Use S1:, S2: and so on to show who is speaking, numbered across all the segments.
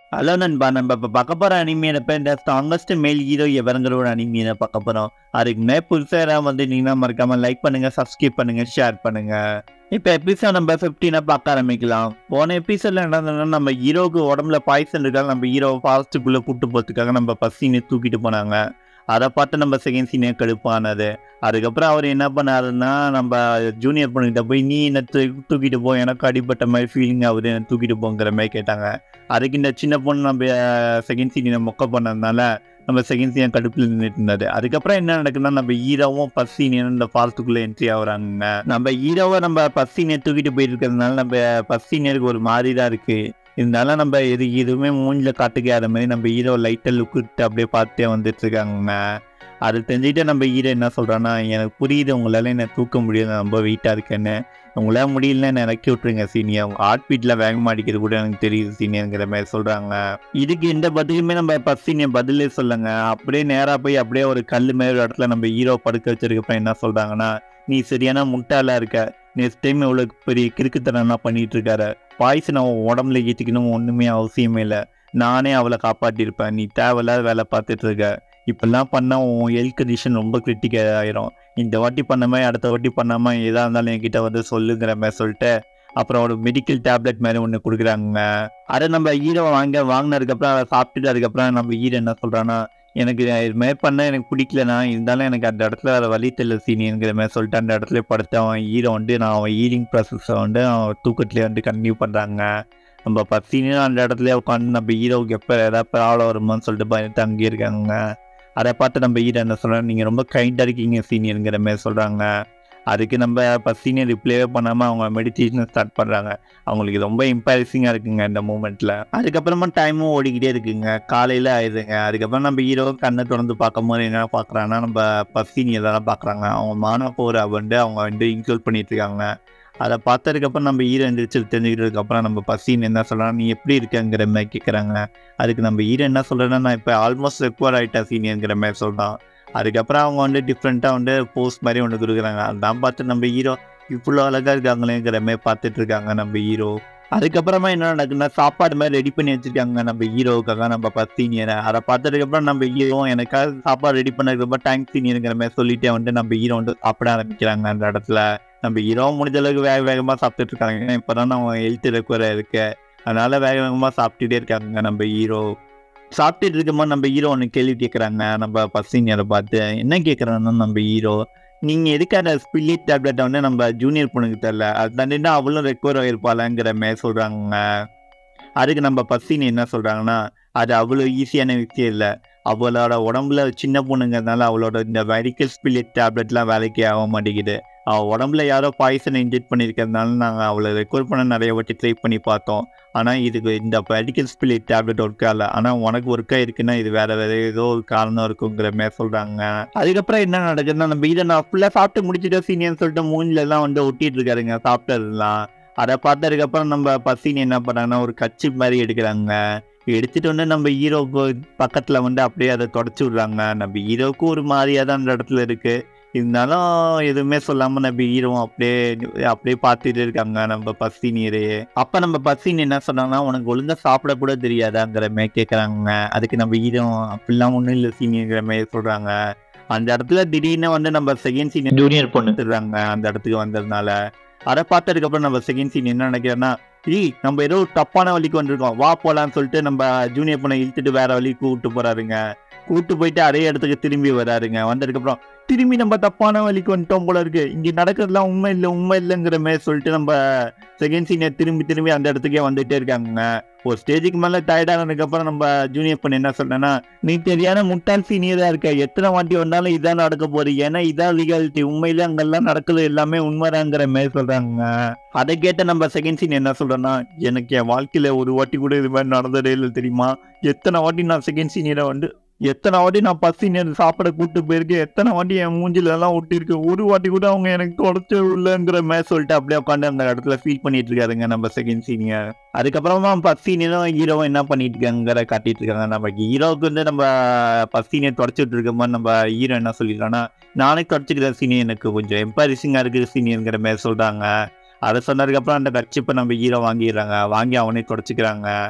S1: hello நண்பா நம்ம இப்போ பார்க்க போகிற அனிமியை இப்போ இந்த ஸ்ட்ராங்கஸ்ட் மேல் ஹீரோ எவருங்கிற ஒரு அனிமியை பார்க்க போகிறோம் அதுக்கு முன்னாடி புதுசாக யாராவது வந்து நீங்கள் மறக்காமல் லைக் பண்ணுங்கள் சப்ஸ்கிரைப் பண்ணுங்கள் ஷேர் பண்ணுங்கள் இப்போ எபிசோட் நம்ம ஃபிஃப்டீனை பார்க்க ஆரம்பிக்கலாம் போன எபிசோடில் என்ன நடந்ததுன்னா நம்ம ஹீரோவுக்கு உடம்புல பாய்சன் இருக்காங்க நம்ம ஹீரோ ஃபாஸ்ட்டுக்குள்ளே கூட்டு போகிறதுக்காக நம்ம பசினை தூக்கிட்டு போனாங்க அதை பார்த்து நம்ம செகண்ட் சீனே கடுப்பானது அதுக்கப்புறம் அவர் என்ன பண்ணாருன்னா நம்ம ஜூனியர் பொண்ணுகிட்ட போய் நீ என்ன தூ- தூக்கிட்டு போ எனக்கு அடிப்பட்ட மாதிரி ஃபீலிங் ஆகுது என்ன தூக்கிட்டு போங்கிற மாதிரி கேட்டாங்க அதுக்கு இந்த சின்ன பொண்ணு நம்ம செகண்ட் சீனை மொக்க பண்ணதுனால நம்ம செகண்ட் சீன் கடுப்பில் நின்றுட்டு இருந்தது அதுக்கப்புறம் என்ன நடக்குதுன்னா நம்ம ஹீரோவும் ஃபர்ஸ்ட் சீனியர் இந்த ஃபால்ட்டுக்குள்ளே என்ட்ரி ஆகுறாங்க நம்ம ஹீரோவை நம்ம ஃபர்ஸ்ட் சீனியர் தூக்கிட்டு போயிட்டு இருக்கிறதுனால நம்ம ஃபர்ஸ்ட் சீனியருக்கு ஒரு மாதிரி தான் இருக்கு இருந்தாலும் நம்ம எது எதுவுமே மூஞ்சில காட்டுக்காத மாதிரி நம்ம ஹீரோ லைட்டாக லுக்கிட்டு அப்படியே பார்த்தே வந்துட்டு இருக்காங்க அது தெரிஞ்சுக்கிட்டு நம்ம ஹீரோ என்ன சொல்றான்னா எனக்கு புரியுது உங்களால என்ன தூக்க முடியாது நான் ரொம்ப வெயிட்டாக இருக்கேன்னு உங்களால் முடியலன்னா என்ன இறக்கி விட்ருங்க சீனியர் உங்கள் ஹார்ட் பீட்டில் வேகமாக அடிக்கிறது கூட எனக்கு தெரியுது சீனியருங்கிற மாதிரி சொல்கிறாங்க இதுக்கு எந்த பதிலுமே நம்ம ஃபஸ்ட் சீனியர் பதிலே சொல்லுங்க அப்படியே நேராக போய் அப்படியே ஒரு கல் மேல ஒரு இடத்துல நம்ம ஹீரோ படுக்க வச்சிருக்கப்ப என்ன சொல்கிறாங்கன்னா நீ சரியான முட்டாளா இருக்க நெக்ஸ்ட் டைம் இவ்வளோ பெரிய கிறுக்குத்தனம்லாம் பண்ணிட்டு இருக்காரு பாய்சன் அவன் உடம்புல ஏற்றிக்கணும் ஒன்றுமே அவசியமே இல்லை நானே அவளை காப்பாற்றிருப்பேன் நீ தேவையில்லாத வேலை பார்த்துட்டு இருக்க இப்பெல்லாம் பண்ணால் உன் ஹெல்த் கண்டிஷன் ரொம்ப கிரிட்டிக்கல் ஆயிரும் இந்த வாட்டி பண்ண மாதிரி அடுத்த வாட்டி பண்ணாம எதா இருந்தாலும் என்கிட்ட வந்து சொல்லுங்கிற மாதிரி சொல்லிட்டு அப்புறம் ஒரு மெடிக்கல் டேப்லெட் மாதிரி ஒன்று கொடுக்குறாங்க அதை நம்ம ஹீரோ வாங்க வாங்கினதுக்கப்புறம் அதை சாப்பிட்டுட்டு அதுக்கப்புறம் நம்ம ஹீரோ என்ன சொல்கிறான்னா எனக்கு இது மாதிரி பண்ண எனக்கு பிடிக்கலண்ணா இருந்தாலும் எனக்கு அந்த இடத்துல வேறு வழி தெரியல சீனியருங்கிற மாதிரி சொல்லிட்டு அந்த இடத்துல படுத்து அவன் ஹீரோ வந்து நான் அவன் ஹீலிங் ப்ராசஸை வந்து அவன் தூக்கத்துலேயே வந்து கன்டினியூ பண்ணுறாங்க நம்ம பசீனும் அந்த இடத்துல உட்காந்து நம்ம ஹீரோவுக்கு எப்போ ஏதாவது ப்ராப்ளம் வருமான்னு சொல்லிட்டு பயந்து தங்கியிருக்காங்க அதை பார்த்து நம்ம ஹீரோ என்ன சொல்கிறாங்க நீங்கள் ரொம்ப கைண்டாக இருக்கீங்க சீனியருங்கிற மாதிரி சொல்கிறாங்க அதுக்கு நம்ம பசீனை ரிப்ளைவே பண்ணாமல் அவங்க மெடிடேஷன் ஸ்டார்ட் பண்ணுறாங்க அவங்களுக்கு ரொம்ப இம்பாரசிங்காக இருக்குங்க இந்த மூமெண்ட்டில் அதுக்கப்புறமா டைமும் ஓடிக்கிட்டே இருக்குங்க காலையில் ஆயிடுதுங்க அதுக்கப்புறம் நம்ம ஹீரோ கண்ணை திறந்து பார்க்கும்போது என்ன பார்க்குறாங்கன்னா நம்ம பசீனி எல்லாம் பார்க்குறாங்க அவங்க மான போகிற வந்து அவங்க வந்து இன்க்ளூட் பண்ணிட்டு இருக்காங்க அதை பார்த்ததுக்கப்புறம் நம்ம ஹீரோ எந்திரிச்சு தெரிஞ்சுக்கிட்டதுக்கப்புறம் நம்ம பசீன் என்ன சொல்கிறாங்க நீ எப்படி இருக்கங்கிற மாதிரி கேட்குறாங்க அதுக்கு நம்ம ஹீரோ என்ன சொல்கிறேன்னா நான் இப்போ ஆல்மோஸ்ட் ரெக்வயர் ஆகிட்டா சீனியருங்கிற மாதிரி சொல்கிறான் அதுக்கப்புறம் அவங்க வந்து டிஃப்ரெண்ட்டாக வந்து போஸ்ட் மாதிரி ஒன்று கொடுக்குறாங்க அதான் பார்த்து நம்ம ஹீரோ இவ்வளோ அழகாக இருக்காங்களேங்கிற மாதிரி பார்த்துட்டு இருக்காங்க நம்ம ஹீரோ அதுக்கப்புறமா என்ன நடக்குன்னா சாப்பாடு மாதிரி ரெடி பண்ணி வச்சிருக்காங்க நம்ம ஹீரோவுக்காக நம்ம பத்து சீனியரை அதை பார்த்ததுக்கப்புறம் நம்ம ஹீரோ எனக்காக சாப்பாடு ரெடி பண்ணதுக்கப்புறம் தேங்க்ஸ் சீனியருங்கிற மாதிரி சொல்லிட்டே வந்து நம்ம ஹீரோ வந்து சாப்பிட ஆரம்பிக்கிறாங்க அந்த இடத்துல நம்ம ஹீரோ முடிஞ்ச அளவுக்கு வேக வேகமாக சாப்பிட்டுட்டு இருக்காங்க ஏன்னா இப்போ தான் அவங்க ஹெல்த் ரெக்குவர இருக்கு அதனால வேக வேகமாக சாப்பிட்டுட்டே இருக்காங்க நம்ம ஹீரோ சாப்பிட்டுட்டு இருக்கும்போது நம்ம ஹீரோ ஒன்று கேள்வி கேட்குறாங்க நம்ம பசீனியரை பார்த்து என்ன கேட்குறாங்கன்னா நம்ம ஹீரோ நீங்கள் எதுக்காக ஸ்பில்லிட் டேப்லெட்டை வந்து நம்ம ஜூனியர் பொண்ணுக்கு தரல அது தாண்டினா அவளும் ரெக்கவர் ஆகிருப்பாளாங்கிற மாதிரி சொல்கிறாங்க அதுக்கு நம்ம பசீனி என்ன சொல்கிறாங்கன்னா அது அவ்வளோ ஈஸியான விஷயம் இல்லை அவளோட உடம்புல சின்ன பொண்ணுங்கிறதுனால அவளோட இந்த மெடிக்கல் ஸ்பில்லிட் டேப்லெட்லாம் வேலைக்கே ஆக மாட்டேங்குது அவள் உடம்புல யாரோ பாய்சனை இன்ஜெக்ட் பண்ணியிருக்கிறதுனால நாங்கள் அவளை ரெக்கவர் பண்ண நிறைய வாட்டி ட்ரை பண்ணி பார்த்தோம் ஆனால் இதுக்கு இந்த மெடிக்கல் ஸ்பில்லிட் டேப்லெட் ஒர்க் ஆகல ஆனால் உனக்கு ஒர்க்காக இருக்குன்னா இது வேற வேற ஏதோ ஒரு காரணம் இருக்குங்கிற மாதிரி சொல்கிறாங்க அதுக்கப்புறம் என்ன நடக்குதுன்னா நம்ம இதை நான் ஃபுல்லாக சாப்பிட்டு முடிச்சுட்டு சீனியர்னு சொல்லிட்டு மூஞ்சில எல்லாம் வந்து ஒட்டிட்டு இருக்காருங்க சாப்பிட்டதுலாம் அதை பார்த்ததுக்கப்புறம் நம்ம பசீனி என்ன பண்ணாங்கன்னா ஒரு கச்சி மாதிரி எடுக்கிறாங்க எடுத்துட்டு வந்து நம்ம ஹீரோக்கு பக்கத்தில் வந்து அப்படியே அதை தொடச்சி விடுறாங்க நம்ம ஹீரோவுக்கு ஒரு மாதிரியாக தான் அந்த இடத்துல இருக்கு இருந்தாலும் எதுவுமே சொல்லாம நம்ம ஹீரோவும் அப்படியே அப்படியே பார்த்துட்டு இருக்காங்க நம்ம பசினியரையே அப்ப நம்ம பசின் என்ன சொன்னாங்கன்னா உனக்கு ஒழுங்கா சாப்பிட கூட தெரியாதாங்கிற மாதிரி கேட்குறாங்க அதுக்கு நம்ம ஹீரோ அப்படிலாம் ஒன்றும் இல்லை சீனியர்ங்கிற மாதிரி சொல்றாங்க அந்த இடத்துல திடீர்னு வந்து நம்ம செகண்ட் சீனியர் ஜூனியர் பொண்ணு தருவாங்க அந்த இடத்துக்கு வந்ததுனால அதை பார்த்ததுக்கு அப்புறம் நம்ம செகண்ட் சீன் என்ன நினைக்கிறேன்னா ஏய் நம்ம ஏதோ ஒரு தப்பான வழிக்கு வந்திருக்கோம் வா போலான்னு சொல்லிட்டு நம்ம ஜூனியர் பொண்ணை இழுத்துட்டு வேற வழிக்கு கூப்பிட்டு போறாருங்க கூப்பிட்டு போயிட்டு அதே இடத்துக்கு திரும்பி வராருங்க வந்ததுக்கப்புறம் திரும்பி நம்ம தப்பான வழிக்கு வந்துட்டோம் போல இருக்கு இங்க நடக்கிறதுலாம் உண்மை இல்லை உண்மை இல்லைங்கிற மாதிரி சொல்லிட்டு நம்ம செகண்ட் சீனியர் திரும்பி திரும்பி அந்த இடத்துக்கே வந்துட்டே இருக்காங்க ஒரு ஸ்டேஜுக்கு மேல டயர்டானதுக்கு அப்புறம் நம்ம ஜூனியர் பண்ண என்ன சொல்றேன்னா நீ தெரியாத முட்டாள் சீனியரா இருக்க எத்தனை வாட்டி வந்தாலும் இதான் நடக்க போகுது ஏன்னா இதான் லீகாலிட்டி உண்மையில அங்கெல்லாம் நடக்குது எல்லாமே உண்மைதாங்கிற மாதிரி சொல்றாங்க அதை கேட்ட நம்ம செகண்ட் சீன் என்ன சொல்றேன்னா எனக்கு என் வாழ்க்கையில ஒரு வாட்டி கூட இது மாதிரி நடந்ததே இல்லை தெரியுமா எத்தனை வாட்டி நான் செகண்ட் சீனியரை வந்து எத்தனை வாட்டி நான் பஸ் சீனியர் சாப்பிட கூட்டு போயிருக்கேன் எத்தனை வாட்டி என் மூஞ்சில எல்லாம் ஒட்டிருக்கு ஒரு வாட்டி கூட அவங்க எனக்கு தொடச்சு இல்லைங்கிற மாதிரி சொல்லிட்டு அப்படியே உட்காந்து அந்த இடத்துல ஃபீல் பண்ணிட்டு இருக்காருங்க நம்ம செகண்ட் சீனியர் அதுக்கப்புறமா பஸ் சீனியரும் ஹீரோவும் என்ன பண்ணிட்டு இருக்காங்கிற காட்டிட்டு இருக்காங்க நம்ம ஹீரோவுக்கு வந்து நம்ம பஸ் சீனியர் தொடச்சிட்டு இருக்கும்போது நம்ம ஹீரோ என்ன சொல்லிடுறாங்கன்னா நானே தொடச்சிக்கிற சீனியர் எனக்கு கொஞ்சம் எம்பாரிசிங்கா இருக்குது சீனியருங்கிற மாதிரி சொல்றாங்க அதை சொன்னதுக்கப்புறம் அந்த கட்சிப்பை நம்ம ஹீரோ வாங்கிடுறாங்க வாங்கி அவனே தொடச்சிக்கிறாங்க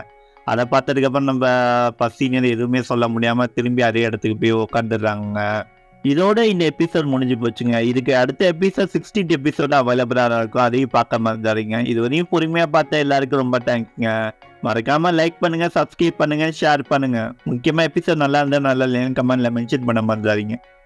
S1: அதை பார்த்ததுக்கப்புறம் நம்ம ஃபர்ஸ்ட் சீனியர் எதுவுமே சொல்ல முடியாமல் திரும்பி அதே இடத்துக்கு போய் உட்காந்துடுறாங்க இதோட இந்த எபிசோட் முடிஞ்சு போச்சுங்க இதுக்கு அடுத்த எபிசோட் சிக்ஸ்டீன் எபிசோட் அவைலபிளாக இருக்கும் அதையும் பார்க்க மறந்துடுறீங்க இது வரையும் பொறுமையாக பார்த்த எல்லாருக்கும் ரொம்ப தேங்க்ஸ்ங்க மறக்காம லைக் பண்ணுங்க சப்ஸ்கிரைப் பண்ணுங்க ஷேர் பண்ணுங்க முக்கியமாக எபிசோட் நல்லா இருந்தால் நல்லா இல்லைன்னு கமெண்ட்ல மென்ஷன் பண்ண மறந்துடாதீங்க